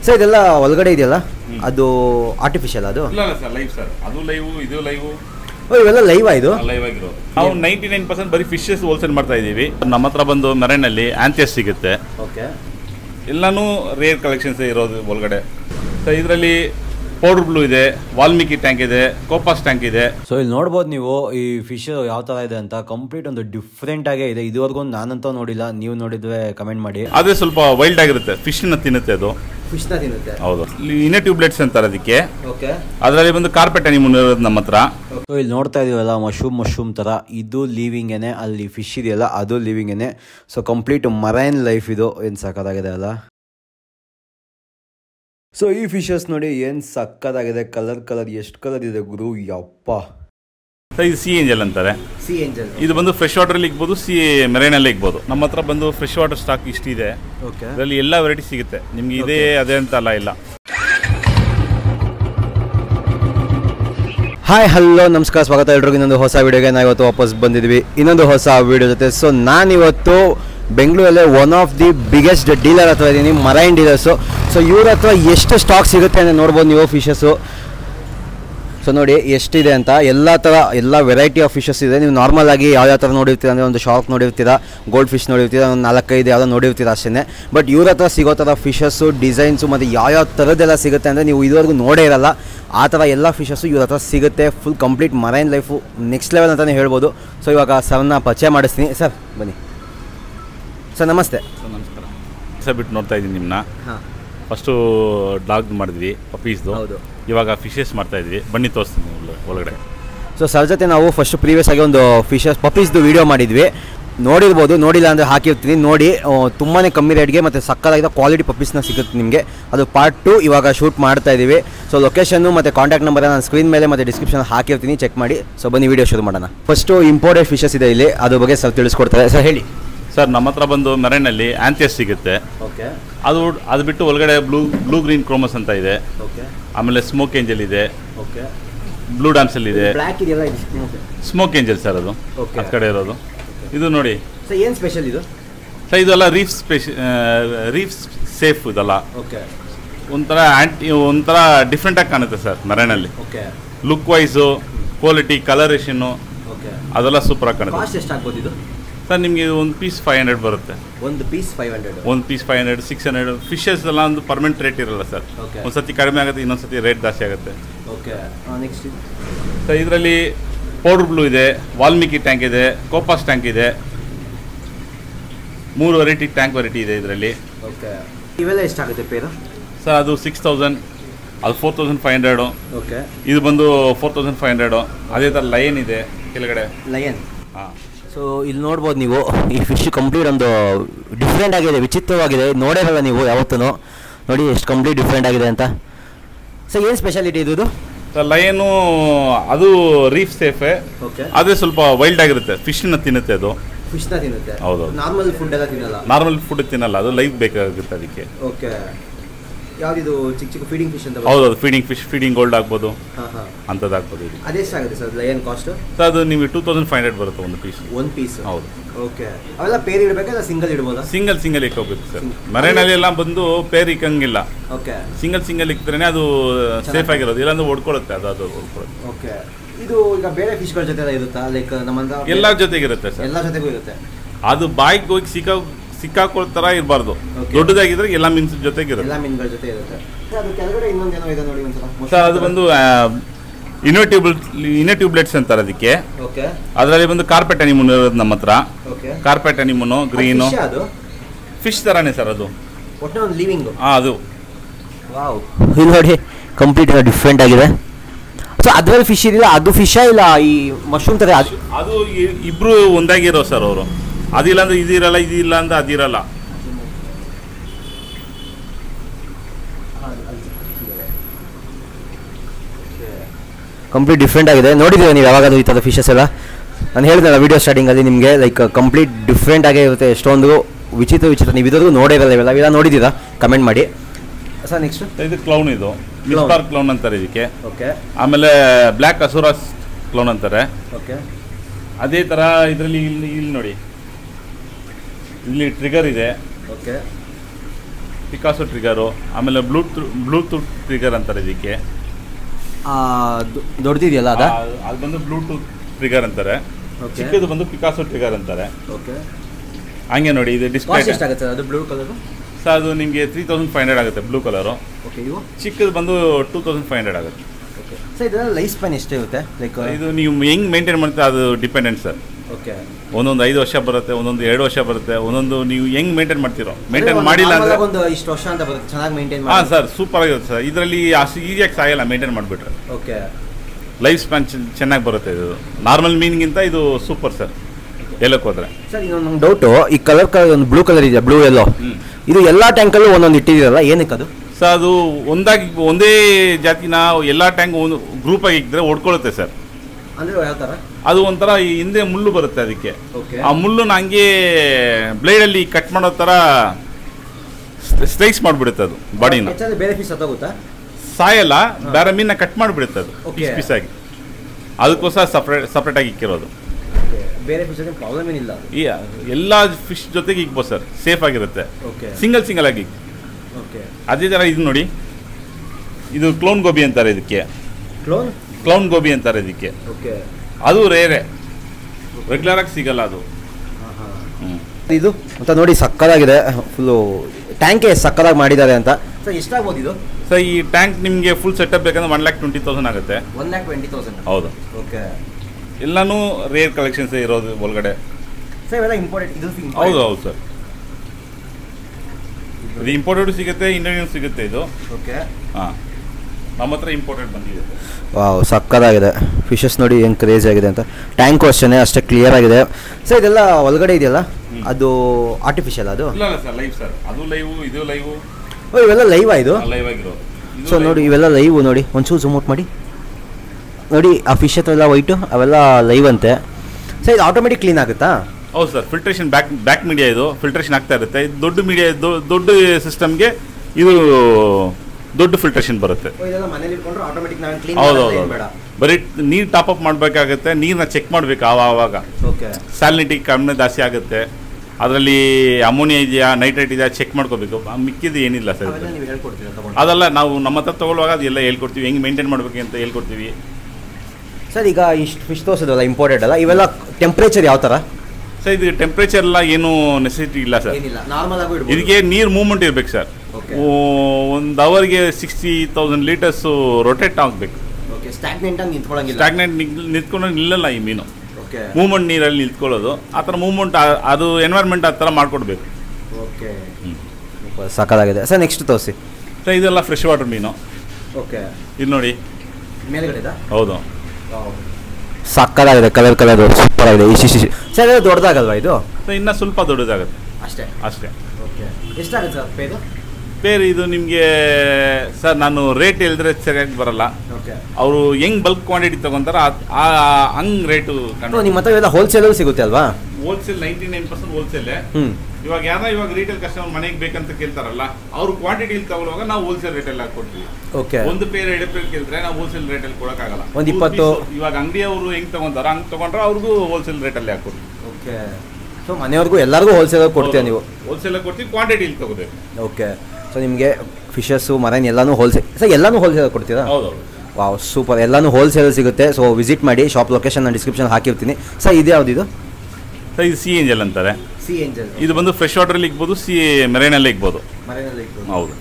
Sir ಇದೆಲ್ಲ ಒಳಗಡೆ ಇದೆಯಲ್ಲ ಅದು ಆರ್ಟಿಫಿಷಿಯಲ್ ಅದು ಇಲ್ಲ ಇಲ್ಲ ಸರ್ ಲೈವ್ ಸರ್ ಅದು ಲೈವ್ ಇದು ಲೈವ್ ಓ ಇವೆಲ್ಲ ಲೈವ್ ಇದು ಲೈವ್ ಆಗಿರೋದು ನಾವು ನೈಂಟಿ ನೈನ್ ಪರ್ಸೆಂಟ್ ಬರೀ ಫಿಶಸ್ ಹೋಲ್ಸೇಲ್ ಮಾಡ್ತಾ ಇದ್ದೀವಿ ನಮ್ಮ ಹತ್ರ ಬಂದು ಮೆರೈನಲ್ಲಿ ಆಂಥಿಯಸ್ ಸಿಗುತ್ತೆ ಓಕೆ ಎಲ್ಲಾನು ರೇರ್ ಕಲೆಕ್ಷನ್ಸ್ ಇರೋದು ಒಳಗಡೆ ಸೊ ಇದರಲ್ಲಿ ಪೌಡರ್ ಬ್ಲೂ ಇದೆ ವಾಲ್ಮೀಕಿ ಟ್ಯಾಂಕ್ ಇದೆ ಕೋಪಾಸ್ ಟ್ಯಾಂಕ್ ಇದೆ ಸೊ ಇಲ್ಲಿ ನೋಡ್ಬೋದು ನೀವು ಈ ಫಿಶ್ ಯಾವ ಥರ ಇದೆ ಅಂತ ಕಂಪ್ಲೀಟ್ ಒಂದು ಡಿಫ್ರೆಂಟ್ ಆಗೇ ಇದೆ ಇದುವರೆಗೂ ನಾನಂತೂ ನೋಡಿಲ್ಲ ನೀವು ನೋಡಿದ್ರೆ ಕಮೆಂಟ್ ಮಾಡಿ ಅದೇ ಸ್ವಲ್ಪ ವೈಲ್ಡ್ ಆಗಿರುತ್ತೆ ಫಿಶ್ನ ತಿನ್ನುತ್ತೆ ಅದು ಫಿಶ್ನ ತಿನ್ನುತ್ತೆ ಹೌದು ಇನ್ನ ಟ್ಯೂಬ್ಲೆಟ್ಸ್ ಅಂತಾರೆ ಅದಕ್ಕೆ ಓಕೆ ಅದರಲ್ಲಿ ಬಂದು ಕಾರ್ಪೆಟ್ ಅನಿಮೂನ್ ಇರೋದು ನಮ್ಮ ಹತ್ರ ಸೊ ಇಲ್ಲಿ ನೋಡ್ತಾ ಇದೀವಲ್ಲ ಮಶ್ರೂಮ್ ಮಶ್ರೂಮ್ ಥರ ಇದು ಲಿವಿಂಗೇನೆ ಅಲ್ಲಿ ಫಿಶ್ ಇದೆಯಲ್ಲ ಅದು ಲಿವಿಂಗೇನೆ ಸೊ ಕಂಪ್ಲೀಟ್ ಮರೈನ್ ಲೈಫ್ ಇದು ಏನು ಸಕ್ಕತ್ತಾಗಿದೆ ಅಲ್ಲ ಸೊ ಈ ಫಿಶಸ್ ನೋಡಿ ಏನು ಸಕ್ಕತ್ತಾಗಿದೆ ಕಲರ್ ಕಲರ್ ಎಷ್ಟು ಕಲರ್ ಇದೆ ಗುರು ಯಪ್ಪ ಸೊ ಇದು ಸಿ ಏಂಜಲ್ ಅಂತಾರೆ ಸಿ ಏಂಜಲ್ ಇದು ಬಂದು ಫ್ರೆಶ್ ವಾಟರ್ ಇಗ್ಬೋದು ಸಿ ಮೆರೈನಲ್ಲಿ ಇಗ್ಬೋದು ನಮ್ಮ ಹತ್ರ ಬಂದು ಫ್ರೆಶ್ ವಾಟರ್ ಸ್ಟಾಕ್ ಇಷ್ಟಿದೆ ಓಕೆ ಇದರಲ್ಲಿ ಎಲ್ಲ ವೆರೈಟಿ ಸಿಗುತ್ತೆ ನಿಮ್ಗೆ ಇದೇ ಅದೇ ಅಂತ ಅಲ್ಲ ಇಲ್ಲ ಹಾಯ್ ಹಲೋ ನಮಸ್ಕಾರ ಸ್ವಾಗತ ಎಲ್ರಿಗೂ ಇನ್ನೊಂದು ಹೊಸ ವಿಡಿಯೋಗೆ ನಾವು ಇವತ್ತು ವಾಪಸ್ ಬಂದಿದ್ವಿ ಇನ್ನೊಂದು ಹೊಸ ವಿಡಿಯೋ ಜೊತೆ ಸೊ ನಾನಿವತ್ತು ಬೆಂಗಳೂರಲ್ಲೇ one of the biggest dealer ಹತ್ರ ಇದ್ದೀನಿ ಮರೈನ್ ಡೀಲರ್ಸು ಸೊ ಇವ್ರ ಹತ್ರ ಎಷ್ಟು ಸ್ಟಾಕ್ ಸಿಗುತ್ತೆ ಅಂತ ನೋಡ್ಬೋದು ನೀವು ಫಿಶಸ್ಸು ಸೊ ನೋಡಿ ಎಷ್ಟಿದೆ ಅಂತ ಎಲ್ಲ ಥರ ಎಲ್ಲ ವೆರೈಟಿ ಆಫ್ ಫಿಶಸ್ ಇದೆ ನೀವು ನಾರ್ಮಲ್ ಆಗಿ ಯಾವ ಯಾವ ಥರ ನೋಡಿರ್ತೀರ ಅಂದರೆ ಒಂದು ಶಾರ್ಕ್ ನೋಡಿರ್ತೀರಾ ಗೋಲ್ಡ್ ಫಿಶ್ ನೋಡಿರ್ತೀರ ಒಂದು ನಾಲ್ಕೈದು ಯಾವುದೋ ನೋಡಿರ್ತೀರ ಅಷ್ಟೇ ಬಟ್ ಇವ್ರ ಹತ್ರ ಸಿಗೋ ಥರ ಫಿಶಸ್ಸು ಡಿಸೈನ್ಸು ಮತ್ತು ಯಾವ್ಯಾವ ಥರದ್ದೆಲ್ಲ ಸಿಗುತ್ತೆ ಅಂದರೆ ನೀವು ಇದುವರೆಗೂ ನೋಡೇ ಇರಲ್ಲ ಆ ಥರ ಎಲ್ಲ ಫಿಶಸ್ಸು ಇವ್ರ ಹತ್ರ ಸಿಗುತ್ತೆ full complete marine life next level ಅಂತಲೇ ಹೇಳ್ಬೋದು ಸೊ ಇವಾಗ ಸರ್ನ ಪರಿಚಯ ಮಾಡಿಸ್ತೀನಿ ಸರ್ ಬನ್ನಿ ಸರ್ ನಮಸ್ತೆ ಸೊ ನಮಸ್ಕಾರ ದಿವಸ ಬಿಟ್ಟು ನೋಡ್ತಾ ಇದ್ದೀನಿ ನಿಮ್ಮನ್ನ ಹಾಂ ಫಸ್ಟು ಡಾಗ್ ಮಾಡಿದ್ವಿ ಪಪೀಸ್ದು ಹೌದು. ಇವಾಗ ಫಿಶಸ್ ಮಾಡ್ತಾ ಇದ್ವಿ ಬನ್ನಿ ತೋರಿಸ್ತೀನಿ ಒಳ- ಒಳಗಡೆ ಸೊ ಸರ್ ಜೊತೆ ನಾವು ಫಸ್ಟ್ ಪ್ರೀವಿಯಸ್ ಆಗಿ ಒಂದು ಫಿಶಸ್ ಪಪ್ಪೀಸ್ದು ವಿಡಿಯೋ ಮಾಡಿದ್ವಿ ನೋಡಿರ್ಬೋದು ನೋಡಿಲ್ಲ ಅಂದರೆ ಹಾಕಿರ್ತೀನಿ ನೋಡಿ ತುಂಬಾ ಕಮ್ಮಿ ರೇಟ್ಗೆ ಮತ್ತು ಸಕ್ಕತ್ತಾಗಿದ್ದ ಕ್ವಾಲಿಟಿ ಪಪ್ಪೀಸ್ನ ಸಿಗುತ್ತೆ ನಿಮಗೆ ಅದು ಪಾರ್ಟ್ ಟು ಇವಾಗ ಶೂಟ್ ಮಾಡ್ತಾ ಇದ್ದೀವಿ ಸೊ ಲೊಕೇಶನ್ನು ಮತ್ತು ಕಾಂಟ್ಯಾಕ್ಟ್ ನಂಬರ್ ನಾನು ಸ್ಕ್ರೀನ್ ಮೇಲೆ ಮತ್ತು ಡಿಸ್ಕ್ರಿಪ್ಷನ್ ಹಾಕಿರ್ತೀನಿ ಚೆಕ್ ಮಾಡಿ ಸೊ ಬನ್ನಿ ವಿಡಿಯೋ ಶುರು ಮಾಡೋಣ ಫಸ್ಟು ಇಂಪೋರ್ಟೆಡ್ ಫಿಶಸ್ ಇದೆ ಇಲ್ಲಿ ಅದ್ರ ಬಗ್ಗೆ ಸ್ವಲ್ಪ ತಿಳಿಸ್ಕೊಡ್ತಾರೆ ಸರ್ ಹೇಳಿ ಸರ್ ನಮ್ಮ ಹತ್ರ ಬಂದು ಮೆರೈನಲ್ಲಿ ಆಂಥಿಯಸ್ ಸಿಗುತ್ತೆ ಓಕೆ ಅದು ಅದು ಬಿಟ್ಟು ಒಳಗಡೆ ಬ್ಲೂ ಬ್ಲೂ ಗ್ರೀನ್ ಕ್ರೋಮಸ್ ಅಂತ ಇದೆ ಓಕೆ ಆಮೇಲೆ ಸ್ಮೋಕ್ ಏಂಜಲ್ ಇದೆ ಓಕೆ ಬ್ಲೂ ಡ್ಯಾಮ್ಸಲ್ ಇದೆ ಬ್ಲ್ಯಾಕ್ ಇದೆಯಲ್ಲ ಸ್ಮೋಕ್ ಏಂಜಲ್ ಸರ್ ಅದು Okay. ಆ ಕಡೆ ಇರೋದು ಇದು ನೋಡಿ ಸರ್ ಏನು ಸ್ಪೆಷಲ್ ಇದು ಸರ್ ಇದೆಲ್ಲ ರೀಫ್ ಸ್ಪೆಷ ರೀಫ್ ಸೇಫ್ ಇದೆಲ್ಲ ಓಕೆ ಒಂಥರ ಆಂಟಿ ಒಂಥರ ಡಿಫ್ರೆಂಟಾಗಿ ಕಾಣುತ್ತೆ ಸರ್ ಮೆರೈನಲ್ಲಿ okay look wise quality coloration okay ಅದೆಲ್ಲ ಸೂಪರಾಗಿ ಕಾಣುತ್ತೆ ಕಾಸ್ಟ್ ಎಷ್ಟಾಗ್ಬೋದು ಇದು ಸರ್ ನಿಮಗೆ ಒಂದು ಪೀಸ್ ಫೈವ್ ಹಂಡ್ರೆಡ್ ಬರುತ್ತೆ ಒಂದು ಪೀಸ್ ಫೈವ್ ಹಂಡ್ರೆಡ್ ಒಂದು piece five hundred six hundred fishes ಎಲ್ಲ ಒಂದು ಪರ್ಮನೆಂಟ್ ರೇಟ್ ಇರಲ್ಲ ಸರ್ Okay. ಒಂದು ಸತಿ ಕಡಿಮೆ ಆಗುತ್ತೆ ಇನ್ನೊಂದು ಸತಿ ರೇಟ್ ಜಾಸ್ತಿ ಆಗುತ್ತೆ ಓಕೆ ನೆಕ್ಸ್ಟ್ ಸರ್ ಇದರಲ್ಲಿ ಪೌಡರ್ ಬ್ಲೂ ಇದೆ ವಾಲ್ಮೀಕಿ ಟ್ಯಾಂಕ್ ಇದೆ ಕೋಪಾಸ್ ಟ್ಯಾಂಕ್ ಇದೆ ಮೂರು ವೆರೈಟಿ ಟ್ಯಾಂಕ್ ವೆರೈಟಿ ಇದೆ ಇದರಲ್ಲಿ ಓಕೆ ಇವೆಲ್ಲ ಎಷ್ಟಾಗುತ್ತೆ ಪೇರು ಸರ್ ಅದು ಸಿಕ್ಸ್ ತೌಸಂಡ್ ಅದು four thousand five hundred okay ಇದು ಬಂದು ಫೋರ್ ತೌಸಂಡ್ ಫೈವ್ ಹಂಡ್ರೆಡು ಅದೇ ಥರ ಲೈನ್ ಇದೆ ಕೆಳಗಡೆ ಲಯನ್ ಹಾಂ ಸೊ ಇಲ್ಲಿ ನೋಡ್ಬೋದು ನೀವು ಈ ಫಿಶ್ ಕಂಪ್ಲೀಟ್ ಒಂದು ಡಿಫ್ರೆಂಟ್ ಆಗಿದೆ ವಿಚಿತ್ರವಾಗಿದೆ ನೋಡಿರಲ್ಲ ನೀವು ಯಾವತ್ತೂ ನೋಡಿ ಎಷ್ಟು ಕಂಪ್ಲೀಟ್ ಡಿಫ್ರೆಂಟ್ ಆಗಿದೆ ಅಂತ ಸೊ ಏನು ಸ್ಪೆಷಾಲಿಟಿ ಇದು ಸರ್ ಲೈನು ಅದು ರೀಫ್ ಸೇಫೆ ಓಕೆ ಅದೇ ಸ್ವಲ್ಪ ವೈಲ್ಡ್ ಆಗಿರುತ್ತೆ ಫಿಶ್ನ ತಿನ್ನುತ್ತೆ ಅದು ಫಿಶ್ನ ತಿನ್ನುತ್ತೆ ಹೌದು. ನಾರ್ಮಲ್ ಫುಡ್ ಎಲ್ಲ ತಿನ್ನಲ್ಲ ನಾರ್ಮಲ್ ಫುಡ್ ತಿನ್ನಲ್ಲ ಅದು ಲೈಫ್ ಬೇಕಾಗುತ್ತೆ ಅದಕ್ಕೆ ಓಕೆ ಯಾವ್ದಿದು ಚಿಕ್ಕ ಚಿಕ್ಕ ಫೀಡಿಂಗ್ ಫಿಶ್ ಅಂತ ಹೌದು ಅದು ಫೀಡಿಂಗ್ ಫಿಶ್ ಫೀಡಿಂಗ್ ಗೋಲ್ಡ್ ಆಗ್ಬೋದು ಹಾಂ ಹಾಂ ಅಂಥದ್ದು ಆಗ್ಬೋದು ಇದು ಅದೆಷ್ಟಾಗುತ್ತೆ ಸರ್ ಲಯನ್ ಕಾಸ್ಟ್ ಸರ್ ಅದು ನಿಮಗೆ ಟೂ ತೌಸಂಡ್ ಫೈವ್ ಹಂಡ್ರೆಡ್ ಬರುತ್ತೆ ಒಂದು ಪೀಸ್ ಒಂದು ಪೀಸ್ ಹೌದು ಓಕೆ ಅವೆಲ್ಲ ಪೇರ್ ಇಡಬೇಕಾ ಇಲ್ಲ ಸಿಂಗಲ್ ಇಡ್ಬೋದಾ ಸಿಂಗಲ್ ಸಿಂಗಲ್ ಇಕ್ಕೋಬೇಕು ಸರ್ Sing- ಮರೆನಲ್ಲಿ ಎಲ್ಲ ಬಂದು ಪೇರ್ ಇಕ್ಕಂಗಿಲ್ಲ ಓಕೆ ಸಿಂಗಲ್ ಸಿಂಗಲ್ ಇಕ್ಕಿದ್ರೇನೆ ಅದು ಸೇಫ್ ಆಗಿರೋದು ಇಲ್ಲಾಂದ್ರೆ ಹೊಡ್ಕೊಳ್ಳುತ್ತೆ ಅದು ಅದು ಹೊಡ್ಕೊಳ್ಳುತ್ತೆ ಓಕೆ ಇದು ಈಗ ಬೇರೆ ಫಿಶ್ಗಳ ಜೊತೆ ಎಲ್ಲ ಇರುತ್ತಾ ಲೈಕ್ ನಮ್ಮಂತ ಎಲ್ಲರ ಜೊತೆಗಿರುತ್ತೆ ಸರ್ ಎಲ್ಲ ಜೊತೆಗೂ ಇರುತ್ತೆ ಅದು ಬಾಯಿಗೆ ಹೋಗಿ ಸಿಕ್ಕಾ ಸಿಕ್ಕಾಕೊಳ್ತಾರ ಇರಬಾರ್ದು Okay. ದೊಡ್ಡದಾಗಿದ್ರೆ ಎಲ್ಲ ಮೀನ್ಸ್ ಜೊತೆಗಿರುತ್ತೆ ಎಲ್ಲ ಮೀನುಗಳ ಜೊತೆ ಇರುತ್ತೆ ಸರ್, ಅದು ಕೆಳಗಡೆ ಇನ್ನೊಂದೇನೋ ಇದೆ ನೋಡಿ ಒಂದ್ಸಲ ಸರ್ ಅದು ಬಂದು ಇನೋಟ್ಯೂಬ್ ಇನೋಟ್ಯೂಬ್ಲೆಟ್ಸ್ ಅಂತಾರೆ ಅದಕ್ಕೆ ಓಕೆ ಅದರಲ್ಲಿ ಬಂದು ಕಾರ್ಪೆಟ್ ಅನಿಮೂನ್ ಇರೋದು ನಮ್ಮ ಹತ್ರ ಓಕೆ ಕಾರ್ಪೆಟ್ ಅನಿಮೂನು ಗ್ರೀನು ಅದು fish ಅದು ಫಿಶ್ ಥರನೇ ಸರ್ ಅದು ಒಟ್ಟಿನ ಒಂದು ಲಿವಿಂಗ್ ಹಾಂ ಅದು ವಾವ್ ಇದು ನೋಡಿ ಕಂಪ್ಲೀಟ್ ಡಿಫ್ರೆಂಟ್ ಆಗಿದೆ ಸೊ ಅದ್ರಲ್ಲಿ ಫಿಶ್ ಇದಿಲ್ಲ ಅದು ಫಿಶಾ ಇಲ್ಲ ಈ ಮಶ್ರೂಮ್ ತರ ಅದು ಅದು ಇ- ಇಬ್ರು ಒಂದಾಗಿರೋ ಸರ್ ಅವರು ಅದಿಲ್ಲ ಅಂದ್ರೆ ಇದಿರಲ್ಲ ಇದಿಲ್ಲ ಅಂದ್ರೆ ಅದಿರಲ್ಲ ಕಂಪ್ಲೀಟ್ ಡಿಫ್ರೆಂಟ್ ಆಗಿದೆ ನೋಡಿದ್ದೀರಾ ನೀವು ಯಾವಾಗಾದ್ರೂ ಈ ಥರ ಫಿಶಸ್ ಎಲ್ಲ ನಾನು ಹೇಳಿದ್ನಲ್ಲ ವಿಡಿಯೋ ಸ್ಟಾರ್ಟಿಂಗಲ್ಲಿ ನಿಮಗೆ ಲೈಕ್ ಕಂಪ್ಲೀಟ್ ಡಿಫ್ರೆಂಟ್ ಆಗೇ ಇರುತ್ತೆ ಎಷ್ಟೊಂದು ವಿಚಿತ್ರ ವಿಚಿತ್ರ ನೀವು ಇದ್ರೂ ನೋಡೇ ಇರಲ್ಲ ಇವೆಲ್ಲ ಇವೆಲ್ಲ ನೋಡಿದ್ದೀರಾ ಕಮೆಂಟ್ ಮಾಡಿ ಸರ್ ನೆಕ್ಸ್ಟ್ ಇದು ಕ್ಲೌನ್ ಇದು ಮಿಸ್ಪಾರ್ ಕ್ಲೌನ್ ಅಂತಾರೆ ಇದಕ್ಕೆ ಓಕೆ ಆಮೇಲೆ ಬ್ಲ್ಯಾಕ್ ಅಸುರಾಸ್ ಕ್ಲೌನ್ ಅಂತಾರೆ ಓಕೆ ಅದೇ ಥರ ಇದರಲ್ಲಿ ಇಲ್ಲಿ ಇಲ್ಲಿ ನೋಡಿ ಇಲ್ಲಿ ಟ್ರಿಗರ್ ಇದೆ ಓಕೆ ಪಿಕಾಸೋ ಟ್ರಿಗರು ಆಮೇಲೆ ಬ್ಲೂಟೂತ್ ಬ್ಲೂಟೂತ್ ಟ್ರಿಗರ್ ಅಂತಾರೆ ಇದಕ್ಕೆ ದೊಡ್ಡದಿದೆಯಲ್ಲ ಅದ ಆ, ಅದು ಬಂದು ಬ್ಲೂಟೂತ್ ಟ್ರಿಗರ್ ಅಂತಾರೆ Okay. ಚಿಕ್ಕದು ಬಂದು ಪಿಕಾಸೋ ಟ್ರಿಗರ್ ಅಂತಾರೆ ಓಕೆ ಹಂಗೆ ನೋಡಿ ಇದು ಡಿಸ್ಪ್ಲೇ ಕಾಸ್ಟ್ ಎಷ್ಟಾಗುತ್ತೆ ಅದು ಬ್ಲೂ ಕಲರು ಸೊ ಅದು ನಿಮಗೆ ತ್ರೀ ತೌಸಂಡ್ ಫೈವ್ ಹಂಡ್ರೆಡ್ ಆಗುತ್ತೆ ಬ್ಲೂ ಕಲರು ಓಕೆ ಇವು ಚಿಕ್ಕದು ಬಂದು ಟೂ ತೌಸಂಡ್ ಫೈವ್ ಹಂಡ್ರೆಡ್ ಆಗುತ್ತೆ ಓಕೆ ಸರ್ ಇದೆಲ್ಲ ಲೈಫ್ ಸ್ಪ್ಯಾನ್ ಎಷ್ಟಿರುತ್ತೆ ಲೈಕ್ ಇದು ನೀವು ಹೆಂಗ್ ಮೇಂಟೈನ್ ಮಾಡ್ತೀರಾ ಅದು ಡಿಪೆಂಡೆಂಟ್ ಸರ್ ಓಕೆ ಒಂದೊಂದು ಐದು ವರ್ಷ ಬರುತ್ತೆ ಒಂದೊಂದು ಎರಡು ವರ್ಷ ಬರುತ್ತೆ ಒಂದೊಂದು ನೀವು ಹೆಂಗ್ ಮೇಂಟೈನ್ ಮಾಡ್ತೀರೋ ಮೇಂಟೈನ್ ಮಾಡಿಲ್ಲ ಅಂದ್ರೆ ಒಂದು ಇಷ್ಟು ವರ್ಷ ಅಂತ ಬರುತ್ತೆ ಚೆನ್ನಾಗಿ ಮೇಂಟೈನ್ ಹಾಂ ಮಾಡಿ ಸರ್ ಸೂಪರ್ ಆಗಿರುತ್ತೆ ಸರ್ ಇದರಲ್ಲಿ ಅಷ್ಟು ಈಸಿಯಾಗಿ ಸಾಯಲ್ಲ ಮೇಂಟೈನ್ ಮಾಡಿಬಿಟ್ರೆ ಓಕೆ ಲೈಫ್ ಸ್ಪ್ಯಾನ್ ಚೆನ್ನಾಗಿ ಬರುತ್ತೆ ಇದು ನಾರ್ಮಲ್ ಮೀನ್ಗಿಂತ ಇದು ಸೂಪರ್ ಸರ್ ಎಲ್ಲಕ್ಕೆ ಹೋದ್ರೆ ಸರ್ ಇನ್ನೊಂದು ನಂಗೆ ಡೌಟು ಈ ಕಲರ್ ಕಲರ್ ಒಂದು ಬ್ಲೂ ಕಲರ್ ಇದೆ ಬ್ಲೂ ಎಲ್ಲೋ ಹ್ಮ್. ಇದು ಎಲ್ಲ ಟ್ಯಾಂಕಲ್ಲೂ ಒಂದೊಂದು ಇಟ್ಟಿದ್ದೀರಲ್ಲ ಏನಕ್ಕೆ ಅದು ಸರ್ ಅದು ಒಂದಾಗಿ ಒಂದೇ ಜಾತಿನ ಎಲ್ಲ ಟ್ಯಾಂಕ್ ಒಂದು ಗ್ರೂಪಾಗಿ ಇದ್ದರೆ ಹೊಡ್ಕೊಳ್ಳುತ್ತೆ ಸರ್ ಅಂದರೆ ಯಾವ ಥರ ಅದು ಒಂಥರ ಈ ಹಿಂದೆ ಮುಳ್ಳು ಬರುತ್ತೆ ಅದಕ್ಕೆ ಓಕೆ ಆ ಮುಳ್ಳುನ ಹಂಗೆ ಬ್ಲೇಡಲ್ಲಿ ಕಟ್ ಮಾಡೋ ಥರ ಸ್ಲೈಸ್ ಮಾಡಿಬಿಡುತ್ತೆ ಅದು ಬಾಡಿನ ಹೆಚ್ಚಾದ್ರೆ ಬೇರೆ ಪೀಸ್ ಹತ್ತೋಗುತ್ತಾ ಸಾಯಲ್ಲ ಬೇರೆ ಮೀನ ಕಟ್ ಮಾಡಿಬಿಡುತ್ತೆ ಅದು Okay. ಪೀಸ್ ಪೀಸ್ ಆಗಿ ಅದಕ್ಕೋಸ್ಕರ ಸಪ್ರೇಟ್ ಸಪ್ರೇಟ್ ಆಗಿ ಇಕ್ಕಿರೋದು ಬೇರೆ ಪೀಸ್ ಪ್ರಾಬ್ಲಮ್ ಏನಿಲ್ಲ ಅದು ಈ ಎಲ್ಲ ಫಿಶ್ ಜೊತೆಗೆ ಇಕ್ಬೋದು ಸರ್ ಸೇಫ್ ಆಗಿರುತ್ತೆ ಓಕೆ ಸಿಂಗಲ್ ಸಿಂಗಲ್ ಆಗಿ ಓಕೆ ಅದೇ ಥರ ಇದು ನೋಡಿ ಇದು ಕ್ಲೋನ್ ಗೋಬಿ ಅಂತಾರೆ ಇದಕ್ಕೆ ಕ್ಲೋನ್ ಕ್ಲೌನ್ ಗೋಬಿ ಅಂತಾರೆ ಇದಕ್ಕೆ ಓಕೆ ಅದು ರೇರೆ ರೆಗ್ಯುಲರ್ ಆಗಿ ಸಿಗಲ್ಲ ಅದು ಹಾಂ ಹಾಂ ಹ್ಮ್. ಇದು ಅಂತ ನೋಡಿ ಸಕ್ಕದಾಗಿದೆ ಫುಲ್ಲು ಟ್ಯಾಂಕೆ ಸಕ್ಕದಾಗಿ ಮಾಡಿದ್ದಾರೆ ಅಂತ ಸರ್ ಎಷ್ಟಾಗ್ಬೋದು ಇದು ಸೊ ಈ ಟ್ಯಾಂಕ್ ನಿಮಗೆ ಫುಲ್ ಸೆಟಪ್ ಬೇಕಂದ್ರೆ ಒನ್ ಲ್ಯಾಕ್ ಟ್ವೆಂಟಿ ತೌಸಂಡ್ ಆಗುತ್ತೆ ಒನ್ ಲ್ಯಾಕ್ ಟ್ವೆಂಟಿ ತೌಸಂಡ್ ಹೌದು ಓಕೆ ಎಲ್ಲಾನು ರೇರ್ ಕಲೆಕ್ಷನ್ಸ್ ಇರೋದು ಒಳಗಡೆ ಸರ್ ಇವೆಲ್ಲ ಇಂಪಾರ್ಟೆಂಟ್ ಇದು ಹೌದು ಹೌದು ಸರ್ ಇದು ಇಂಪೋರ್ಟೆಡ್ ಸಿಗುತ್ತೆ ಇಂಡಿಯನ್ ಸಿಗುತ್ತೆ ಇದು ಓಕೆ ಹಾಂ ನಮ್ಮ ಹತ್ರ ಇಂಪೋರ್ಟೆಡ್ ಬಂದಿದೆ ವಾವ್ ಸಕ್ಕದಾಗಿದೆ ಫಿಶಸ್ ನೋಡಿ ಹೆಂಗೆ ಕ್ರೇಜ್ ಆಗಿದೆ ಅಂತ ಟ್ಯಾಂಕ್ ಅಷ್ಟೇ ಅಷ್ಟೇ ಕ್ಲಿಯರ್ ಆಗಿದೆ ಸರ್ ಇದೆಲ್ಲ ಒಳಗಡೆ ಇದೆಯಲ್ಲ ಹ್ಮ್. ಅದು ಆರ್ಟಿಫಿಷಿಯಲ್ ಅದು ಇಲ್ಲ ಇಲ್ಲ ಸರ್ ಲೈವ್ ಸರ್ ಅದು ಲೈವ್ ಇದು ಲೈವ್ ಓ ಇವೆಲ್ಲ ಲೈವಾ ಇದು ಲೈವ್ ಆಗಿರೋದು ಇದು ಸೊ live. ನೋಡಿ ಇವೆಲ್ಲ ಲೈವ್ ನೋಡಿ ಒಂಚೂರು ಝೂಮ್ ಔಟ್ ಮಾಡಿ ನೋಡಿ ಆ ಫಿಶ್ ಹತ್ರ ಎಲ್ಲ ವೈಟು ಅವೆಲ್ಲ ಲೈವ್ ಅಂತೆ ಸರ್ ಇದು ಆಟೋಮೆಟಿಕ್ ಕ್ಲೀನ್ ಆಗುತ್ತಾ ಹೌದು sir filtration back back media ಇದು ಫಿಲ್ಟ್ರೇಷನ್ ಆಗ್ತಾ ಇರುತ್ತೆ ಇದು ದೊಡ್ಡ ಮೀಡಿಯಾ ದೊಡ್ಡ ಸಿಸ್ಟಮ್ಗೆ ಇದು ದೊಡ್ಡ ಫಿಲ್ಟ್ರೇಷನ್ ಬರುತ್ತೆ ಇದೆಲ್ಲ ಮನೇಲಿ ಇಟ್ಕೊಂಡ್ರೆ ಆಟೋಮೆಟಿಕ್ ನಾನು ಕ್ಲೀನ್ ಹೌದು ಹೌದು ಹೌದು. ಬರೀ ನೀರು ಟಾಪ್ ಅಪ್ ಮಾಡಬೇಕಾಗುತ್ತೆ ನೀರನ್ನ ಚೆಕ್ ಮಾಡಬೇಕು ಆವಾಗ ಆವಾಗ ಓಕೆ ಸ್ಯಾಲಿನಿಟಿ ಕಡಿಮೆ ಜಾಸ್ತಿ ಆಗುತ್ತೆ ಅದರಲ್ಲಿ ಅಮೋನಿಯಾ ಇದೆಯಾ ನೈಟ್ರೇಟ್ ಇದೆಯಾ ಚೆಕ್ ಮಾಡ್ಕೋಬೇಕು ಆ ಮಿಕ್ಕಿದ್ದು ಏನಿಲ್ಲ ಸರ್ ಅವೆಲ್ಲ ನೀವು ಹೇಳ್ಕೊಡ್ತೀರಾ ತಗೊಂಡು ಅದೆಲ್ಲ ನಾವು ನಮ್ಮ ಹತ್ರ ತೊಗೊಳ್ಳುವಾಗ ಅದೆಲ್ಲ ಹೇಳ್ಕೊಡ್ತೀವಿ ಹೆಂಗೆ ಮೇಂಟೈನ್ ಮಾಡ್ಬೇಕು ಅಂತ ಹೇಳ್ಕೊಡ್ತೀವಿ ಸರ್ ಈಗ ಇಷ್ಟು ಫಿಶ್ ತೋರಿಸೋದಲ್ಲ ಇಂಪಾರ್ಟೆಂಟ್ ಅಲ್ಲ ಇವೆಲ್ಲ ಟೆಂಪ್ರೇಚರ್ ಯಾವ ಥರ ಸರ್ ಇದು ಟೆಂಪ್ರೇಚರ್ ಎಲ್ಲ ಏನು ನೆಸೆಸಿಟಿ ಇಲ್ಲ ಸರ್ ಏನಿಲ್ಲ ನಾರ್ಮಲ್ ಆಗಿ ಇಡ್ಬೋದು ಇದಕ್ಕೆ ನೀರು ಮೂವ್ಮೆಂಟ್ ಇರ್ಬೇಕು ಸರ್ Okay. ಒಂದು ಅವರ್ಗೆ ಸಿಕ್ಸ್ಟಿ ತೌಸಂಡ್ ಲೀಟರ್ಸು ರೊಟೇಟ್ ಆಗಬೇಕು ಓಕೆ ಸ್ಟಾಗ್ನೆಂಟ್ ಆಗಿ ನಿಂತ್ಕೊಳ್ಳಂಗಿಲ್ಲ ಸ್ಟಾಗ್ನೆಂಟ್ ನಿಂತ್ಕೊಂಡು ನಿಲ್ಲಲ್ಲ ಈ ಮೀನು ಓಕೆ ಮೂವ್ಮೆಂಟ್ ನೀರಲ್ಲಿ ನಿಂತ್ಕೊಳ್ಳೋದು ಆ ಥರ ಮೂವ್ಮೆಂಟ್ ಅದು ಎನ್ವೈರ್ಮೆಂಟ್ ಆ ಥರ ಮಾಡ್ಕೊಡ್ಬೇಕು ಓಕೆ ಹ್ಮ್. ಸಕ್ಕದಾಗಿದೆ ಸರ್ ನೆಕ್ಸ್ಟ್ ತೋರಿಸಿ ಸೊ ಇದೆಲ್ಲ ಫ್ರೆಶ್ ವಾಟರ್ ಮೀನು ಓಕೆ ಇಲ್ಲಿ ನೋಡಿ ಮೇಲ್ಗಡೆದಾ ಹೌದು ಸಕ್ಕದಾಗಿದೆ ಕಲರ್ ಕಲರ್ ಸೂಪರ್ ಆಗಿದೆ ಇಶಿ ಇಶಿ ಸರ್ ಇದು ದೊಡ್ಡದಾಗಲ್ವಾ ಇದು ಸೊ ಇನ್ನೂ ಸ್ವಲ್ಪ ದೊಡ್ಡದಾಗುತ್ತೆ ಅಷ್ಟೇ ಅಷ್ಟೇ ಓಕೆ ಎಷ್ಟಾಗುತ್ತೆ ಸರ್ ಪೇದು ಬೇರೆ ಇದು ನಿಮಗೆ ಸರ್ ನಾನು ರೇಟ್ ಹೇಳಿದ್ರೆ ಸರಿಯಾಗಿ ಬರಲ್ಲ ಓಕೆ ಅವರು ಹೆಂಗ್ ಬಲ್ಕ್ ಕ್ವಾಂಟಿಟಿ ತಗೊಂತಾರ ಆ ಹಂಗ್ ರೇಟು ನಿಮ್ಮ ಹತ್ರ ಇವೆಲ್ಲ ಹೋಲ್ಸೇಲಲ್ಲಿ ಸಿಗುತ್ತೆ ಅಲ್ವಾ ಹೋಲ್ಸೇಲ್ ನೈಂಟಿ ನೈನ್ ಪರ್ಸೆಂಟ್ ಹೋಲ್ಸೇಲೆ ಹ್ಞೂ ಇವಾಗ ಯಾರ ಇವಾಗ ರಿಟೇಲ್ ಕಸ್ಟಮರ್ ಮನೆಗೆ ಬೇಕಂತ ಕೇಳ್ತಾರಲ್ಲ ಅವ್ರು ಕ್ವಾಂಟಿಟಿ ತಗೊಳ್ಳುವಾಗ ನಾವು ಹೋಲ್ಸೇಲ್ ರೇಟಲ್ಲಿ ಹಾಕೊಡ್ತೀವಿ ಓಕೆ ಒಂದು ಪೇರ್ ಎರಡು ಪೇರ್ ಕೇಳಿದ್ರೆ ನಾವು ಹೋಲ್ಸೇಲ್ ರೇಟಲ್ಲಿ ಕೊಡೋಕ್ಕಾಗಲ್ಲ ಒಂದ್ ಇಪ್ಪತ್ತು- Two piece ಇವಾಗ ಅಂಗಡಿಯವರು ಹೆಂಗ್ ತಗೊಂತಾರ ಹಂಗ್ ತಗೊಂಡ್ರೆ ಅವ್ರಿಗೂ ಹೋಲ್ಸೇಲ್ ರೇಟಲ್ಲಿ ಹಾಕೊಡ್ತೀವಿ ಓಕೆ ಸೊ ಮನೆಯವ್ರಿಗೂ ಎಲ್ಲರಿಗೂ ಹೋಲ್ಸೇಲ್ ಕೊಡ್ತೀರಾ ನೀವು ಹೋಲ್ಸೇಲ್ ಕೊಡ್ತೀವಿ ಕ್ವಾಂಟಿಟಿ ಇಲ್ಲಿ ತಗೋಬೇಕು ಓಕೆ ಸೊ ನಿಮಗೆ ಫಿಶಸ್ಸು ಮರೈನ್ ಎಲ್ಲನೂ ಹೋಲ್ಸೇಲ್ ಸರ್ ಎಲ್ಲನೂ ಹೋಲ್ಸೇಲ್ ಕೊಡ್ತೀರಾ ಹೌದೌದು ವಾವ್ ಸೂಪರ್ ಎಲ್ಲನೂ ಹೋಲ್ಸೇಲ್ ಸಿಗುತ್ತೆ ಸೊ ವಿಸಿಟ್ ಮಾಡಿ ಶಾಪ್ ಲೊಕೇಶನ್ ನಾನು ಡಿಸ್ಕ್ರಿಪ್ಷನ್ ಹಾಕಿರ್ತೀನಿ ಸರ್ ಇದು ಯಾವ್ದು ಇದು ಸರ್ ಇದು ಸಿ ಏಂಜಲ್ ಅಂತಾರೆ ಸಿ ಏಂಜಲ್ ಇದು ಬಂದು ಫ್ರೆಶ್ ವಾಟರಲ್ಲಿ ಇಕ್ಬೋದು ಸಿ ಮೆರೈನಲ್ಲಿ ಇಕ್ಬೋದು ಮರೈನಲ್ಲಿ ಹೌದು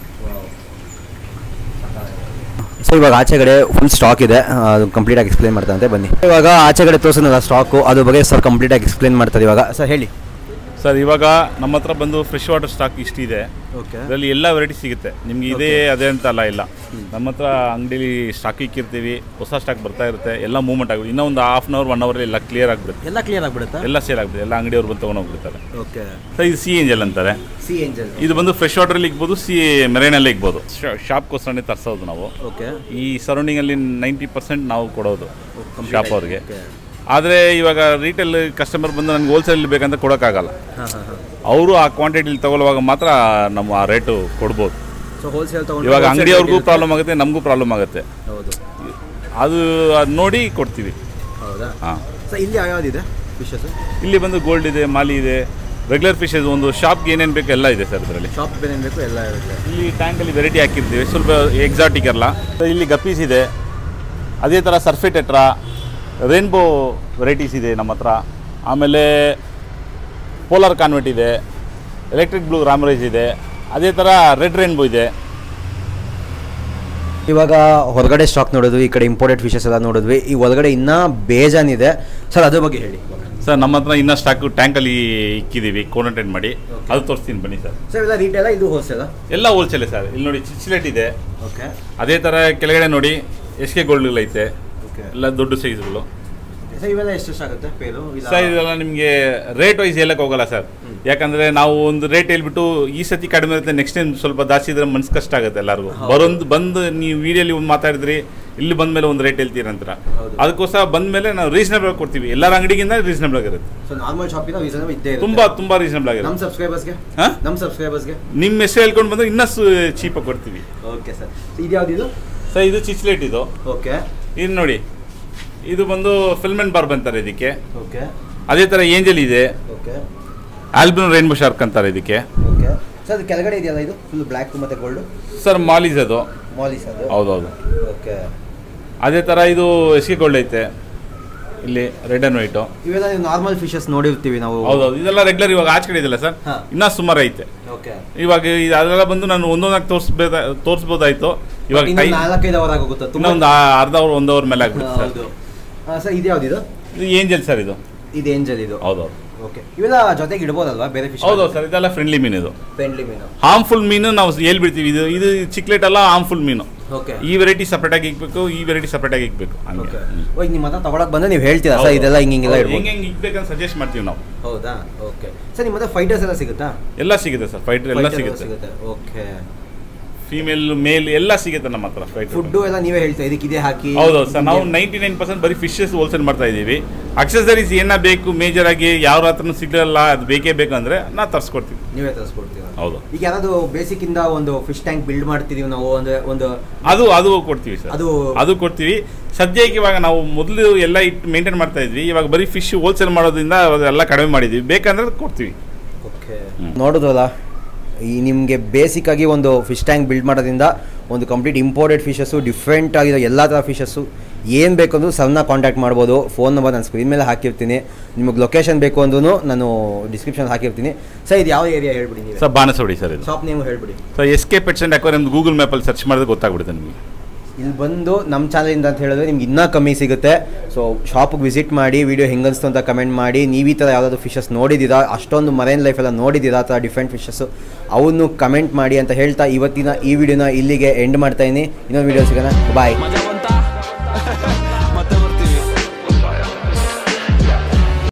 ಸೊ ಇವಾಗ ಆಚೆಗಡೆ ಫುಲ್ ಸ್ಟಾಕ್ ಇದೆ ಆ, ಅದು ಕಂಪ್ಲೀಟಾಗಿ ಎಕ್ಸ್ಪ್ಲೇನ್ ಮಾಡ್ತಾರಂತೆ ಬನ್ನಿ ಇವಾಗ ಆಚೆಗಡೆ ತೋರಿಸೋನಲ್ಲ ಸ್ಟಾಕು ಅದ್ರ ಬಗ್ಗೆ ಸರ್ ಕಂಪ್ಲೀಟಾಗಿ ಎಕ್ಸ್ಪ್ಲೇನ್ ಮಾಡ್ತಾರೆ ಇವಾಗ ಸರ್ ಹೇಳಿ ಸರ್ ಇವಾಗ ನಮ್ಮ ಹತ್ರ ಬಂದು ಫ್ರೆಶ್ ವಾಟರ್ ಸ್ಟಾಕ್ ಇಷ್ಟಿದೆ ಓಕೆ ಇದರಲ್ಲಿ ಎಲ್ಲ ವೆರೈಟಿ ಸಿಗುತ್ತೆ ನಿಮ್ಗೆ ಇದೇ ಅದೇ ಅಂತ ಅಲ್ಲ ಇಲ್ಲ ನಮ್ಮ ಹತ್ರ ಅಂಗಡಿಲಿ ಸ್ಟಾಕ್ ಇಕ್ಕಿರ್ತೀವಿ ಹೊಸ ಸ್ಟಾಕ್ ಬರ್ತಾ ಇರುತ್ತೆ ಎಲ್ಲ ಮೂವ್ಮೆಂಟ್ ಆಗುತ್ತೆ ಇನ್ನೂ ಒಂದು half an hour one hour ಎಲ್ಲ ಕ್ಲಿಯರ್ ಆಗಿಬಿಡುತ್ತೆ ಎಲ್ಲ ಕ್ಲಿಯರ್ ಆಗ್ಬಿಡುತ್ತಾ ಎಲ್ಲ ಸೇಲ್ ಆಗ್ಬಿಡುತ್ತೆ ಎಲ್ಲ ಅಂಗಡಿಯವ್ರು ಬಂದು ತೊಗೊಂಡೋಗ್ಬಿಡ್ತಾರೆ ಓಕೆ ಸರ್ ಇದು ಸಿ ಏಂಜಲ್ ಅಂತಾರೆ ಸಿ ಏಂಜಲ್ ಇದು ಬಂದು ಫ್ರೆಶ್ ವಾಟರಲ್ಲಿ ಇಕ್ಬೋದು ಸಿ ಮೆರೈನಲ್ಲಿ ಇಕ್ಬೋದು ಶಾಪ್ಗೋಸ್ಕರನೇ ತರಿಸೋದು ನಾವು ಓಕೆ ಈ ಸರೌಂಡಿಂಗಲ್ಲಿ ನೈಂಟಿ ಪರ್ಸೆಂಟ್ ನಾವು ಕೊಡೋದು complete ಶಾಪ್ ಆಗಿ, ಅವ್ರಿಗೆ okay. ಆದರೆ ಇವಾಗ ರಿಟೇಲ್ ಕಸ್ಟಮರ್ ಬಂದು ನನಗೆ ಹೋಲ್ಸೇಲ್ ಬೇಕಂತ ಕೊಡೋಕ್ಕಾಗಲ್ಲ ಹಾಂ ಹಾಂ ಹಾಂ ಅವರು ಆ ಕ್ವಾಂಟಿಟಿಲಿ ತಗೊಳ್ಳುವಾಗ ಮಾತ್ರ ನಮ್ಮ ಆ ರೇಟು ಕೊಡ್ಬೋದು ಸೊ ಹೋಲ್ಸೇಲ್ ತಗೊಂಡು ಇವಾಗ ಅಂಗಡಿಯವ್ರಿಗೂ ಪ್ರಾಬ್ಲಮ್ ಆಗುತ್ತೆ ನಮಗೂ ಪ್ರಾಬ್ಲಮ್ ಆಗುತ್ತೆ ಹೌದು ಅದು ಅದು ನೋಡಿ ಕೊಡ್ತೀವಿ ಹೌದಾ ಹಾಂ ಸರ್ ಇಲ್ಲಿ ಯಾವ್ಯಾವ್ದಿದೆ ಫಿಶಸ್ ಇಲ್ಲಿ ಬಂದು ಗೋಲ್ಡ್ ಇದೆ ಮಾಲಿ ಇದೆ ರೆಗ್ಯುಲರ್ ಫಿಶಸ್ ಒಂದು ಶಾಪ್ಗೆ ಏನೇನು ಬೇಕು ಎಲ್ಲ ಇದೆ ಸರ್ ಇದರಲ್ಲಿ ಶಾಪ್ ಏನೇನು ಬೇಕು ಎಲ್ಲ ಇರುತ್ತೆ ಇಲ್ಲಿ ಟ್ಯಾಂಕಲ್ಲಿ ವೆರೈಟಿ ಹಾಕಿರ್ತೀವಿ ಸ್ವಲ್ಪ ಎಕ್ಸಾಟಿಕ್ ಎಲ್ಲ So, ಇಲ್ಲಿ ಗಪ್ಪೀಸ್ ಇದೆ ಅದೇ ಥರ ಸರ್ಫೆ ಟೆಟ್ರಾ ರೇನ್ಬೋ ವೆರೈಟೀಸ್ ಇದೆ ನಮ್ಮ ಹತ್ರ ಆಮೇಲೆ ಪೋಲಾರ್ ಕಾನ್ವೆಂಟ್ ಇದೆ ಎಲೆಕ್ಟ್ರಿಕ್ ಬ್ಲೂ ರಾಮರೇಜ್ ಇದೆ ಅದೇ ಥರ ರೆಡ್ ರೇನ್ಬೋ ಇದೆ ಇವಾಗ ಹೊರಗಡೆ ಸ್ಟಾಕ್ ನೋಡಿದ್ವಿ ಈ ಕಡೆ ಇಂಪೋರ್ಟೆಡ್ ಫಿಶಸ್ ಎಲ್ಲ ನೋಡಿದ್ವಿ ಈ ಒಳಗಡೆ ಇನ್ನೂ ಬೇಜಾನಿದೆ ಸರ್ ಅದ್ರ ಬಗ್ಗೆ ಹೇಳಿ ಸರ್ ನಮ್ಮ ಹತ್ರ ಇನ್ನೂ ಸ್ಟಾಕು ಟ್ಯಾಂಕಲ್ಲಿ ಇಕ್ಕಿದ್ದೀವಿ ಕೋನಟೆಂಟ್ ಮಾಡಿ ಅದು ತೋರಿಸ್ತೀನಿ ಬನ್ನಿ ಸರ್ ಸರ್ ಇಲ್ಲ ರೀಟೇಲ ಇದು ಹೋಲ್ಸೇಲ ಎಲ್ಲ ಹೋಲ್ಸೇಲೆ ಸರ್ ಇಲ್ಲಿ ನೋಡಿ ಚಿಚ್ಲೆಟ್ ಇದೆ ಓಕೆ ಅದೇ ಥರ ಕೆಳಗಡೆ ನೋಡಿ ಎಸ್ ಕೆ ಗೋಲ್ಡ್ ಐತೆ ಓಕೆ ಎಲ್ಲ ದೊಡ್ಡ ಸೈಜ್ಗಳು ಸರ್ ಇವೆಲ್ಲ ಎಷ್ಟು ಆಗುತ್ತೆ ಪೇರು ಸರ್ ಇದೆಲ್ಲ ನಿಮಗೆ ರೇಟ್ ವೈಸ್ ಹೇಳಕ್ ಹೋಗಲ್ಲ ಸರ್ ಯಾಕಂದ್ರೆ ನಾವು ಒಂದು ರೇಟ್ ಹೇಳ್ಬಿಟ್ಟು ಈ ಸತಿ ಕಡಿಮೆ ಇರುತ್ತೆ ನೆಕ್ಸ್ಟ್ ಟೈಮ್ ಸ್ವಲ್ಪ ಜಾಸ್ತಿ ಇದ್ರೆ ಮನ್ಸು ಕಷ್ಟ ಆಗುತ್ತೆ ಎಲ್ಲರಿಗೂ ಬರೋದು ಬಂದು ನೀವು ವಿಡಿಯೋಲಿ ಒಂದು ಮಾತಾಡಿದ್ರಿ ಇಲ್ಲಿ ಬಂದ ಮೇಲೆ ಒಂದು ರೇಟ್ ಹೇಳ್ತೀರಂತ ಹೌದು. ಅದಕ್ಕೋಸ್ಕರ ಬಂದ ಮೇಲೆ ನಾವು ರೀಸನಬಲ್ ಕೊಡ್ತೀವಿ ಎಲ್ಲರ ಅಂಗಡಿಗಿಂತ ರೀಸನಬಲ್ ಆಗಿರುತ್ತೆ ಸೊ ನಾರ್ಮಲ್ ಶಾಪಿನ ರೀಸನಬಲ್ ಇದ್ದೇ ಇರುತ್ತೆ ತುಂಬಾ ತುಂಬಾ ರೀಸನಬಲ್ ನಮ್ಮ ಆಗಿರುತ್ತೆ ಸಬ್ಸ್ಕ್ರೈಬರ್ಸ್ಗೆ ಹಾ? ನಮ್ಮ ಸಬ್ಸ್ಕ್ರೈಬರ್ಸ್ಗೆ ನಿಮ್ಮ ಹೆಸರು ಹೇಳ್ಕೊಂಡು ಬಂದ್ರೆ ಇನ್ನಷ್ಟು ಚೀಪಾಗಿ ಕೊಡ್ತೀವಿ ಓಕೆ ಸರ್ ಇದು ಯಾವ್ದಿದು ಸರ್ ಇದು ಚಿಚ್ಲೇಟ್ ಇದು ಓಕೆ ಇದು ನೋಡಿ ಇದು ಬಂದು ಫಿಲ್ಮ್ ಅಂಡ್ ಬಾರ್ಬ್ ಅಂತಾರೆ ಇದಕ್ಕೆ ಓಕೆ ಅದೇ ಥರ ಏಂಜಲ್ ಇದೆ ಓಕೆ ಆಲ್ಬಿನ್ ರೈನ್ಬೋ ಶಾರ್ಕ್ ಅಂತಾರೆ ಇದಕ್ಕೆ ಓಕೆ ಸರ್ ಅದು ಕೆಳಗಡೆ ಇದೆಯಲ್ಲ ಇದು ಫುಲ್ ಬ್ಲ್ಯಾಕ್ ಮತ್ತೆ ಗೋಲ್ಡ್ ಸರ್ ಮಾಲೀಸ್ ಅದು ಮಾಲಿಸ್ ಅದು ಹೌದೌದು ಓಕೆ ಅದೇ ಥರ ಇದು ಎಸ್ಕೆ ಗೋಲ್ಡ್ ಐತೆ ಇಲ್ಲಿ ರೆಡ್ ಆ್ಯಂಡ್ ವೈಟು ಇವೆಲ್ಲ ನೀವು ನಾರ್ಮಲ್ ಫಿಶಸ್ ನೋಡಿರ್ತೀವಿ ನಾವು ಹೌದೌದು ಇದೆಲ್ಲ ರೆಗ್ಯುಲರ್ ಇವಾಗ ಆಚೆ ಕಡೆ ಇದೆಯಲ್ಲ ಸರ್ ಹಾ. ಇನ್ನೂ ಸುಮಾರು ಐತೆ ಓಕೆ ಇವಾಗ ಇದು ಅದೆಲ್ಲ ಬಂದು ನಾನು ಒಂದೊಂದಾಗಿ ತೋರಿಸ್ಬೇಕ ತೋರಿಸ್ಬೋದಾಯ್ತು ಇವಾಗ ಇನ್ನೊಂದು ಟೈಮ್ ನಾಲ್ಕೈದು ಅವರ್ ಆಗೋಗುತ್ತೆ ತುಂಬ ಇನ್ನೊಂದು ಅರ್ಧ ಅವರ್ ಒಂದು ಅವರ್ ಮೇಲೆ ಆಗ್ಬಿಡುತ್ತೆ ಸರ್ ಹೌದು ಸರ್ ಇದು ಯಾವ್ದಿದು ಇದು ಏಂಜಲ್ ಸರ್ ಇದು ಇದು ಏಂಜಲ್ ಇದು ಹೌದೌದು ಓಕೆ ಇವೆಲ್ಲ ಜೊತೆಗೆ ಇಡ್ಬೋದಲ್ವಾ ಬೇರೆ ಫಿಶ್ ಹೌದೌದು ಸರ್ ಇದೆಲ್ಲ ಫ್ರೆಂಡ್ಲಿ ಮೀನು ಇದು ಫ್ರೆಂಡ್ಲಿ ಮೀನು ಹಾರ್ಮ್ಫುಲ್ ಮೀನು ನಾವು ಹೇಳ್ಬಿಡ್ತೀವಿ ಇದು ಇದು ಚಿಕ್ಲೆಟ್ ಅಲ್ಲ ಹಾರ್ಮ್ಫುಲ್ ಮೀನು ಓಕೆ ಈ ವೆರೈಟಿ ಸಪ್ರೇಟಾಗಿ ಇಕ್ಬೇಕು ಈ ವೆರೈಟಿ ಸಪ್ರೇಟಾಗಿ ಇಕ್ಬೇಕು ಹಂಗೆ ಓಕೆ ಹ್ಮ್. ಓ ನಿಮ್ಮ ಹತ್ರ ತಗೊಳಕ್ ಬಂದ್ರೆ ನೀವು ಹೇಳ್ತೀರಾ ಸರ್ ಇದೆಲ್ಲ ಹಿಂಗೆ ಹಿಂಗೆಲ್ಲ ಹೌದು, ಇಡ್ಬೋದು ಹೆಂಗೆ ಹೆಂಗೆ ಇಕ್ಬೇಕಂತ ಸಜೆಸ್ಟ್ ಮಾಡ್ತೀವಿ ನಾವು ಹೌದಾ ಓಕೆ ಸರ್ ನಿಮ್ಮ ಹತ್ರ ಫೈಟರ್ಸ್ ಎಲ್ಲ ಸಿಗುತ್ತಾ ಎಲ್ಲ ಸಿಗುತ್ತೆ ಸರ್ ಫೈಟರ್ ಎಲ್ಲ Fighter ಸಿಗುತ್ತೆ ಓಕೆ ಫೀಮೇಲ್ ಮೇಲ್ ಎಲ್ಲ ಸಿಗುತ್ತೆ ನಮ್ಮ ಹತ್ರ ಫೈಟರ್ ಫುಡ್ಡು ಎಲ್ಲ ನೀವೇ ಹೇಳ್ತಾ ಇದಕ್ಕೆ ಇದೇ ಹಾಕಿ ಹೌದೌದು ಸರ್ ನಾವು ನೈಂಟಿ ನೈನ್ ಪರ್ಸೆಂಟ್ ಬರೀ ಫಿಶಸ್ ಹೋಲ್ಸೇಲ್ ಮಾಡ್ತಾ ಇದ್ದೀವಿ ಅಕ್ಸಸರೀಸ್ ಏನ ಬೇಕು ಮೇಜರ್ ಆಗಿ ಯಾವ ಹತ್ರನೂ ಸಿಗಲ್ಲ ಅದು ಬೇಕೇ ಬೇಕು ಅಂದ್ರೆ ನಾ ತರಿಸ್ಕೊಡ್ತೀವಿ ನೀವೇ ತರಿಸ್ಕೊಡ್ತೀರಾ ಹೌದು ಈಗ ಯಾರಾದ್ರು ಬೇಸಿಕ್ ಇಂದ ಒಂದು ಫಿಶ್ ಟ್ಯಾಂಕ್ ಬಿಲ್ಡ್ ಮಾಡ್ತಿದೀವಿ ನಾವು ಅಂದ್ರೆ ಒಂದು ಅದು ಅದು ಕೊಡ್ತೀವಿ ಸರ್ ಅದು ಅದು ಕೊಡ್ತೀವಿ ಸದ್ಯಕ್ಕೆ ಇವಾಗ ನಾವು ಮೊದಲು ಎಲ್ಲ ಇಟ್ಟು ಮೇಂಟೈನ್ ಮಾಡ್ತಾ ಇದ್ವಿ ಇವಾಗ ಬರೀ ಫಿಶ್ ಹೋಲ್ಸೇಲ್ ಮಾಡೋದ್ರಿಂದ ಅದೆಲ್ಲ ಕಡಿಮೆ ಮಾಡಿದ್ವಿ ಬೇಕಂದ್ರೆ ಕೊಡ್ತೀವಿ ಓಕೆ ಹ್ಮ್. ನೋಡಿದ್ವಲ್ಲ ಈ ನಿಮಗೆ ಬೇಸಿಕ್ ಆಗಿ ಒಂದು ಫಿಶ್ ಟ್ಯಾಂಕ್ ಬಿಲ್ಡ್ ಮಾಡೋದ್ರಿಂದ ಒಂದು ಕಂಪ್ಲೀಟ್ ಇಂಪೋರ್ಟೆಡ್ ಫಿಶಸ್ಸು ಡಿಫ್ರೆಂಟ್ ಆಗಿರೋ ಎಲ್ಲ ಥರ ಫಿಶಸ್ಸು ಏನು ಬೇಕಂದ್ರೂ ಸರ್ನ ಕಾಂಟ್ಯಾಕ್ಟ್ ಮಾಡ್ಬೋದು ಫೋನ್ ನಂಬರ್ ನಾನು ಸ್ಕ್ರೀನ್ ಮೇಲೆ ಹಾಕಿರ್ತೀನಿ ನಿಮಗೆ ಲೊಕೇಶನ್ ಬೇಕು ಅಂದ್ರೂ ನಾನು ಡಿಸ್ಕ್ರಿಪ್ಷನ್ ಹಾಕಿರ್ತೀನಿ ಸರ್ ಇದು ಯಾವ ಏರಿಯಾ ಹೇಳ್ಬಿಡಿ ನೀವು ಸರ್ ಬಾನಸೋಡಿ ಸರ್ ಇದು ಶಾಪ್ ನೇಮು ಹೇಳ್ಬಿಡಿ so S K pets and aquarium Google ಮ್ಯಾಪಲ್ಲಿ ಸರ್ಚ್ ಮಾಡಿದ್ರೆ ಗೊತ್ತಾಗ್ಬಿಡುತ್ತೆ ನಿಮಗೆ ಇಲ್ಲಿ ಬಂದು ನಮ್ಮ ಚಾನಲಿಂದ ಅಂತ ಹೇಳಿದ್ರೆ ನಿಮ್ಗೆ ಇನ್ನೂ ಕಮ್ಮಿ ಸಿಗುತ್ತೆ ಸೊ ಶಾಪಿಗೆ ವಿಸಿಟ್ ಮಾಡಿ ವಿಡಿಯೋ ಹೆಂಗನ್ಸ್ತು ಅಂತ ಕಮೆಂಟ್ ಮಾಡಿ ನೀವು ಈ ಥರ ಯಾವುದಾದ್ರು ಫಿಶಸ್ ನೋಡಿದ್ದೀರಾ ಅಷ್ಟೊಂದು ಮರೈನ್ ಲೈಫೆಲ್ಲ ನೋಡಿದ್ದೀರಾ ಆ ಥರ ಡಿಫ್ರೆಂಟ್ ಫಿಶಸ್ಸು ಅವನ್ನು ಕಮೆಂಟ್ ಮಾಡಿ ಅಂತ ಹೇಳ್ತಾ ಇವತ್ತಿನ ಈ ವಿಡಿಯೋನ ಇಲ್ಲಿಗೆ ಎಂಡ್ ಮಾಡ್ತಾ ಇದ್ದೀನಿ ಇನ್ನೊಂದು ವಿಡಿಯೋ ಸಿಗೋಣ ಬಾಯ್ ಮಜಾ